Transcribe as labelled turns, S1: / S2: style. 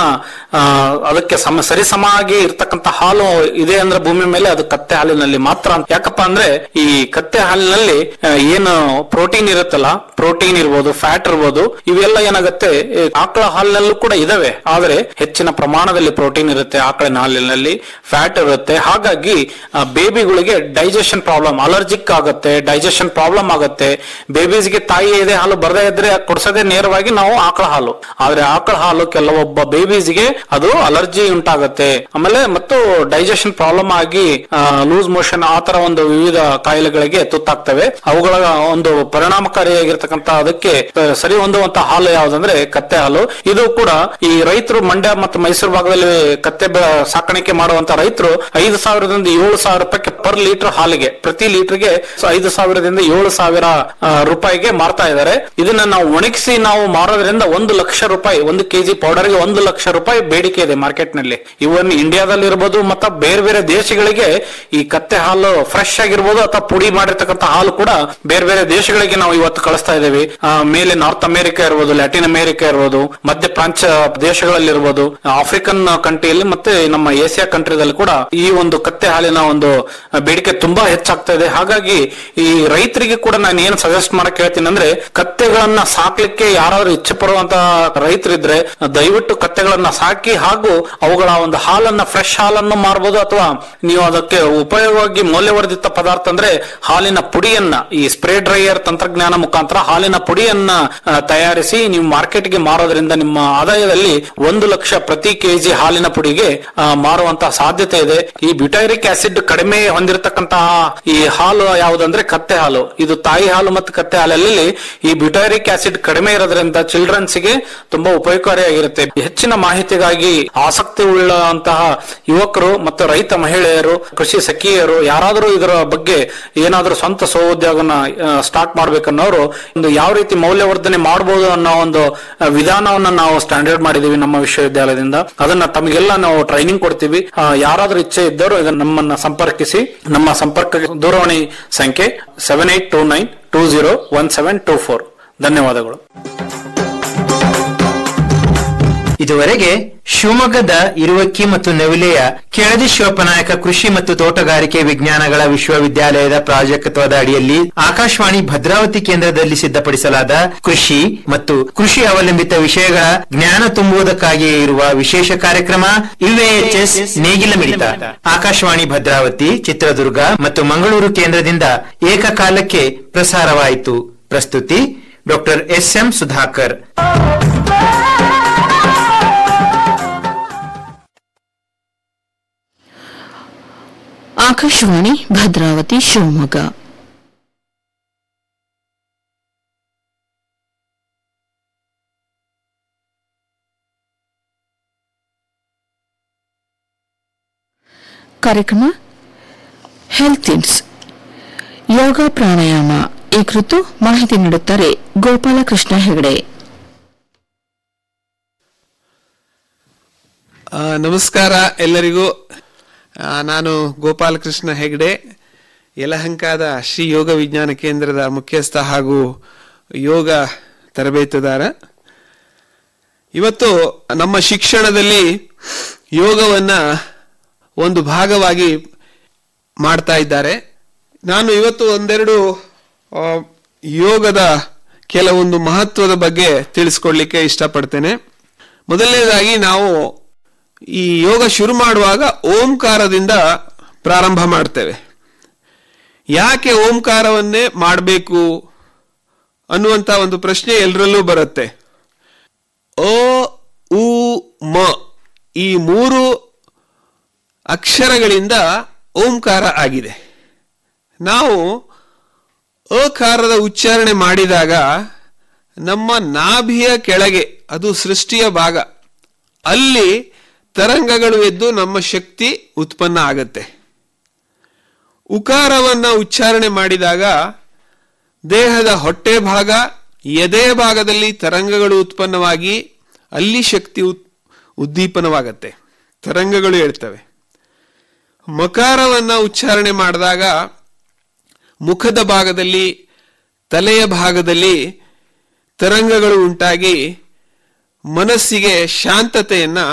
S1: ಆ, ಅದಕ್ಕೆ ಸಮ ಸರಿಸಮಾಗಿ ಇರ್ತಕ್ಕಂಥ ಹಾಲು ಇದೆ ಅಂದ್ರೆ ಭೂಮಿ ಮೇಲೆ ಅದು ಕತ್ತೆ ಹಾಲಿನಲ್ಲಿ ಮಾತ್ರ ಅಂತ. ಯಾಕಪ್ಪ ಅಂದ್ರೆ ಈ ಕತ್ತೆ ಹಾಲಿನಲ್ಲಿ ಆ, ಏನು ಪ್ರೋಟೀನ್ ಇರುತ್ತಲ್ಲ ಪ್ರೋಟೀನ್ ಇರ್ಬೋದು ಫ್ಯಾಟ್ ಇರ್ಬೋದು ಇವೆಲ್ಲ ಏನಾಗುತ್ತೆ ಈ ಆಕಳ ಹಾಲಿನಲ್ಲೂ ಕೂಡ ಇದಾವೆ ಆದ್ರೆ ಹೆಚ್ಚಿನ ಪ್ರಮಾಣದಲ್ಲಿ ಪ್ರೋಟೀನ್ ಇರುತ್ತೆ ಆಕಳಿನ ಹಾಲಿನಲ್ಲಿ ಫ್ಯಾಟ್ ಇರುತ್ತೆ ಹಾಗಾಗಿ ಆ, ಬೇಬಿಗಳಿಗೆ ಡೈಜೆಷನ್ ಪ್ರಾಬ್ಲಮ್ ಅಲರ್ಜಿಕ್ ಆಗುತ್ತೆ ಡೈಜೆಷನ್ ಪ್ರಾಬ್ಲಮ್ ಆಗುತ್ತೆ ಬೇಬೀಸ್ಗೆ ತಾಯಿ ಎದೆ ಹಾಲು ಬರದೇ ಇದ್ರೆ ಕೊಡ್ಸೋದೇ ನೇರವಾಗಿ ನಾವು ಆಕಳ ಹಾಲು ಆದ್ರೆ ಆಕಳ ಹಾಲು ಕೆಲವೊಬ್ಬ ಬೇಬೀಸ್ಗೆ ಅದು ಅಲರ್ಜಿ ಉಂಟಾಗುತ್ತೆ ಆಮೇಲೆ ಮತ್ತು ಡೈಜೆಷನ್ ಪ್ರಾಬ್ಲಮ್ ಆಗಿ ಲೂಸ್ ಮೋಷನ್ ಆ ತರ ಒಂದು ವಿವಿಧ ಕಾಯಿಲೆಗಳಿಗೆ ತುತ್ತಾಗ್ತವೆ ಅವುಗಳ ಒಂದು ಪರಿಣಾಮಕಾರಿಯಾಗಿರ್ತಕ್ಕಂಥ ಅದಕ್ಕೆ ಆ, ಸರಿ ಹೊಂದುವಂತ ಹಾಲು ಯಾವ್ದಂದ್ರೆ ಕತ್ತೆ ಹಾಲು ಇದು ಕೂಡ ಈ ರೈತರು ಮಂಡ್ಯ ಮತ್ತು ಮೈಸೂರು ಭಾಗದಲ್ಲಿ ಕತ್ತೆ ಬೆ- ಸಾಕಾಣಿಕೆ ಮಾಡುವಂತ ರೈತರು ಐದು ಸಾವಿರದಿಂದ ಏಳು ಸಾವಿರ ರೂಪಾಯಿಗೆ ಪರ್ ಲೀಟರ್ ಹಾಲಿಗೆ ಪ್ರತಿ ಲೀಟರ್ಗೆ ಐದು ಸಾವಿರದಿಂದ ಏಳು ಸಾವಿರ ಆ, ರೂಪಾಯಿಗೆ ಮಾರ್ತಾ ಇದ್ದಾರೆ ಇದನ್ನ ನಾವು ಒಣಗಿಸಿ ನಾವು ಮಾರೋದ್ರಿಂದ ಒಂದು ಲಕ್ಷ ರೂಪಾಯಿ ಒಂದು ಕೆಜಿ ಪೌಡರ್ಗೆ ಒಂದು ಲಕ್ಷ ರೂಪಾಯಿ ಬೇಡಿಕೆ ಇದೆ ಮಾರ್ಕೆಟ್ ನಲ್ಲಿ ಇವನ್ ಇಂಡಿಯಾದಲ್ಲಿ ಇರ್ಬೋದು ಮತ್ತೆ ಬೇರೆ ಬೇರೆ ದೇಶಗಳಿಗೆ ಈ ಕತ್ತೆ ಹಾಲು ಫ್ರೆಶ್ ಆಗಿರ್ಬೋದು ಅಥವಾ ಪುಡಿ ಮಾಡಿರ್ತಕ್ಕಂಥ ಹಾಲು ಕೂಡ ಬೇರೆ ಬೇರೆ ದೇಶಗಳಿಗೆ ನಾವು ಇವತ್ತು ಕಳಿಸ್ತಾ ಇದ್ದೇವೆ ಆ, ಮೇಲೆ ನಾರ್ತ್ ಅಮೆರಿಕ ಇರ್ಬೋದು ಲ್ಯಾಟಿನ್ ಅಮೆರಿಕ ಇರ್ಬೋದು ಮಧ್ಯ ಪ್ರಾಂತ್ಯ ದೇಶಗಳಲ್ಲಿ ಇರ್ಬೋದು ಆಫ್ರಿಕನ್ ಕಂಟ್ರಿಯಲ್ಲಿ ಮತ್ತೆ ನಮ್ಮ ಏಷ್ಯಾ ಕಂಟ್ರಿದಲ್ಲಿ ಕೂಡ ಈ ಒಂದು ಕತ್ತೆ ಹಾಲಿನ ಒಂದು ಬೇಡಿಕೆ ತುಂಬಾ ಹೆಚ್ಚಾಗ್ತಾ ಇದೆ ಹಾಗಾಗಿ ಈ ರೈತರಿಗೆ ಕೂಡ ನಾನು ಏನ್ ಸಜೆಸ್ಟ್ ಮಾಡಕ್ ಹೇಳ್ತೀನಿ ಅಂದ್ರೆ ಕತ್ತೆಗಳನ್ನ ಸಾಕ್ಲಿಕ್ಕೆ ಯಾರಾದ್ರೂ ಇಚ್ಛೆ ಪಡುವಂತ ರೈತರಿದ್ರೆ ದಯವಿಟ್ಟು ಕತ್ತೆಗಳನ್ನ ಸಾಕಿ ಹಾಗೂ ಅವುಗಳ ಒಂದು ಹಾಲನ್ನ ಫ್ರೆಶ್ ಹಾಲನ್ನು ಮಾರಬಹುದು ಅಥವಾ ನೀವು ಅದಕ್ಕೆ ಉಪಯೋಗವಾಗಿ ಮೌಲ್ಯವರ್ಧಿತ ಪದಾರ್ಥ ಅಂದ್ರೆ ಹಾಲಿನ ಪುಡಿಯನ್ನ ಈ ಸ್ಪ್ರೇ ಡ್ರೈಯರ್ ತಂತ್ರಜ್ಞಾನ ಮುಖಾಂತರ ಹಾಲಿನ ಪುಡಿಯನ್ನ ಆ, ತಯಾರಿಸಿ ನೀವು ಮಾರ್ಕೆಟ್ಗೆ ಮಾರೋದ್ರಿಂದ ನಿಮ್ಮ ಆದಾಯದಲ್ಲಿ ಒಂದು ಲಕ್ಷ ಪ್ರತಿ ಕೆಜಿ ಹಾಲಿನ ಪುಡಿಗೆ ಆ, ಮಾರುವಂತಹ ಸಾಧ್ಯತೆ ಇದೆ ಈ ಬ್ಯೂಟೈರಿಕ್ ಆಸಿಡ್ ಕಡಿಮೆ ಹೊಂದಿರತಕ್ಕಂತಹ ಈ ಹಾಲು ಯಾವುದಂದ್ರೆ ಕತ್ತೆ ಹಾಲು ಇದು ತಾಯಿ ಹಾಲು ಮತ್ತು ಕತ್ತೆ ಹಾಲಲ್ಲಿ ಈ ಬ್ಯೂಟೈರಿಕ್ ಆಸಿಡ್ ಕಡಿಮೆ ಇರೋದ್ರಿಂದ ಚಿಲ್ಡ್ರನ್ಸ್ ಗೆ ತುಂಬಾ ಉಪಯೋಗಕಾರಿಯಾಗಿರುತ್ತೆ ಹೆಚ್ಚಿನ ಮಾಹಿತಿಗಾಗಿ ಆಸಕ್ತಿ ಉಳ್ಳಂತಹ ಯುವಕರು ಮತ್ತು ರೈತ ಮಹಿಳೆಯರು ಕೃಷಿ ಸಖಿಯರು ಯಾರಾದರೂ ಇದರ ಬಗ್ಗೆ ಏನಾದರೂ ಸ್ವಂತ ಸ್ವಉದ್ಯೋಗನ ಸ್ಟಾರ್ಟ್ ಮಾಡ್ಬೇಕನ್ನೋರು ಒಂದು ಯಾವ ರೀತಿ ಮೌಲ್ಯವರ್ಧನೆ ಮಾಡಬಹುದು ಅನ್ನೋ ಒಂದು ಆ, ವಿಧಾನವನ್ನ ನಾವು ಸ್ಟ್ಯಾಂಡರ್ಡ್ ಮಾಡಿದೀವಿ ನಮ್ಮ ವಿಶ್ವವಿದ್ಯಾಲಯದಿಂದ ಅದನ್ನ ತಮಗೆಲ್ಲ ನಾವು ಟ್ರೈನಿಂಗ್ ಕೊಡ್ತೀವಿ ಆ, ಯಾರಾದ್ರೂ ಇಚ್ಛೆ ಇದ್ದವರು ಇದನ್ನ ನಮ್ಮನ್ನ ಸಂಪರ್ಕಿಸಿ ನಮ್ಮ ಸಂಪರ್ಕ ದೂರವಾಣಿ ಸಂಖ್ಯೆ seven eight two nine two zero one seven two four ಧನ್ಯವಾದಗಳು
S2: ಇದುವರೆಗೆ ಶಿವಮೊಗ್ಗದ ಇರುವಕ್ಕಿ ಮತ್ತು ನವಿಲೆಯ ಕೆಳದಿ ಶಿವಪ್ಪನಾಯಕ ಕೃಷಿ ಮತ್ತು ತೋಟಗಾರಿಕೆ ವಿಜ್ಞಾನಗಳ ವಿಶ್ವವಿದ್ಯಾಲಯದ ಪ್ರಾಜೆಕ್ಟ್ವದ ಅಡಿಯಲ್ಲಿ ಆಕಾಶವಾಣಿ ಭದ್ರಾವತಿ ಕೇಂದ್ರದಲ್ಲಿ ಸಿದ್ಧಪಡಿಸಲಾದ ಕೃಷಿ ಮತ್ತು ಕೃಷಿ ಅವಲಂಬಿತ ವಿಷಯಗಳ ಜ್ಞಾನ ತುಂಬುವುದಕ್ಕಾಗಿಯೇ ಇರುವ ವಿಶೇಷ ಕಾರ್ಯಕ್ರಮ ಯುಎಎಚ್ಎಸ್ ನೇಗಿಲ ಮಿಡಿತ ಆಕಾಶವಾಣಿ ಭದ್ರಾವತಿ ಚಿತ್ರದುರ್ಗ ಮತ್ತು ಮಂಗಳೂರು ಕೇಂದ್ರದಿಂದ ಏಕಕಾಲಕ್ಕೆ ಪ್ರಸಾರವಾಯಿತು ಪ್ರಸ್ತುತಿ doctor S M Sudhakar
S3: Akashvani Bhadravati Shivamogga ಕಾರ್ಯಕ್ರಮ ಹೆಲ್ತ್ ಟಿಪ್ಸ್ ಯೋಗ ಪ್ರಾಣಾಯಾಮ ಈ ಕುರಿತು ಮಾಹಿತಿ ನೀಡುತ್ತಾರೆ ಗೋಪಾಲಕೃಷ್ಣ ಹೆಗಡೆ
S4: ಆ, ನಮಸ್ಕಾರ ಎಲ್ಲರಿಗೂ ಆ, ನಾನು ಗೋಪಾಲಕೃಷ್ಣ ಹೆಗ್ಡೆ ಯಲಹಂಕದ ಶ್ರೀ ಯೋಗ ವಿಜ್ಞಾನ ಕೇಂದ್ರದ ಮುಖ್ಯಸ್ಥ ಹಾಗೂ ಯೋಗ ತರಬೇತುದಾರ ಇವತ್ತು ನಮ್ಮ ಶಿಕ್ಷಣದಲ್ಲಿ ಯೋಗವನ್ನ ಒಂದು ಭಾಗವಾಗಿ ಮಾಡ್ತಾ ಇದ್ದಾರೆ ನಾನು ಇವತ್ತು ಒಂದೆರಡು ಆ, ಯೋಗದ ಕೆಲವೊಂದು ಮಹತ್ವದ ಬಗ್ಗೆ ತಿಳಿಸ್ಕೊಡ್ಲಿಕ್ಕೆ ಇಷ್ಟಪಡ್ತೇನೆ ಮೊದಲನೇದಾಗಿ ನಾವು ಈ ಯೋಗ ಶುರು ಮಾಡುವಾಗ ಓಂಕಾರದಿಂದ ಪ್ರಾರಂಭ ಮಾಡ್ತೇವೆ ಯಾಕೆ ಓಂಕಾರವನ್ನೇ ಮಾಡಬೇಕು ಅನ್ನುವಂತ ಒಂದು ಪ್ರಶ್ನೆ ಎಲ್ಲರಲ್ಲೂ ಬರುತ್ತೆ ಅ ಉ ಮ ಈ ಮೂರು ಅಕ್ಷರಗಳಿಂದ ಓಂಕಾರ ಆಗಿದೆ ನಾವು ಅಕಾರದ ಉಚ್ಚಾರಣೆ ಮಾಡಿದಾಗ ನಮ್ಮ ನಾಭಿಯ ಕೆಳಗೆ ಅದು ಸೃಷ್ಟಿಯ ಭಾಗ ಅಲ್ಲಿ ತರಂಗಗಳು ಎದ್ದು ನಮ್ಮ ಶಕ್ತಿ ಉತ್ಪನ್ನ ಆಗತ್ತೆ ಉಕಾರವನ್ನ ಉಚ್ಚಾರಣೆ ಮಾಡಿದಾಗ ದೇಹದ ಹೊಟ್ಟೆ ಭಾಗ ಎದೆ ಭಾಗದಲ್ಲಿ ತರಂಗಗಳು ಉತ್ಪನ್ನವಾಗಿ ಅಲ್ಲಿ ಶಕ್ತಿ ಉತ್- ಉದ್ದೀಪನವಾಗತ್ತೆ ತರಂಗಗಳು ಹೇಳ್ತವೆ ಮಕಾರವನ್ನ ಉಚ್ಚಾರಣೆ ಮಾಡಿದಾಗ ಮುಖದ ಭಾಗದಲ್ಲಿ ತಲೆಯ ಭಾಗದಲ್ಲಿ ತರಂಗಗಳು ಉಂಟಾಗಿ ಮನಸ್ಸಿಗೆ ಶಾಂತತೆಯನ್ನ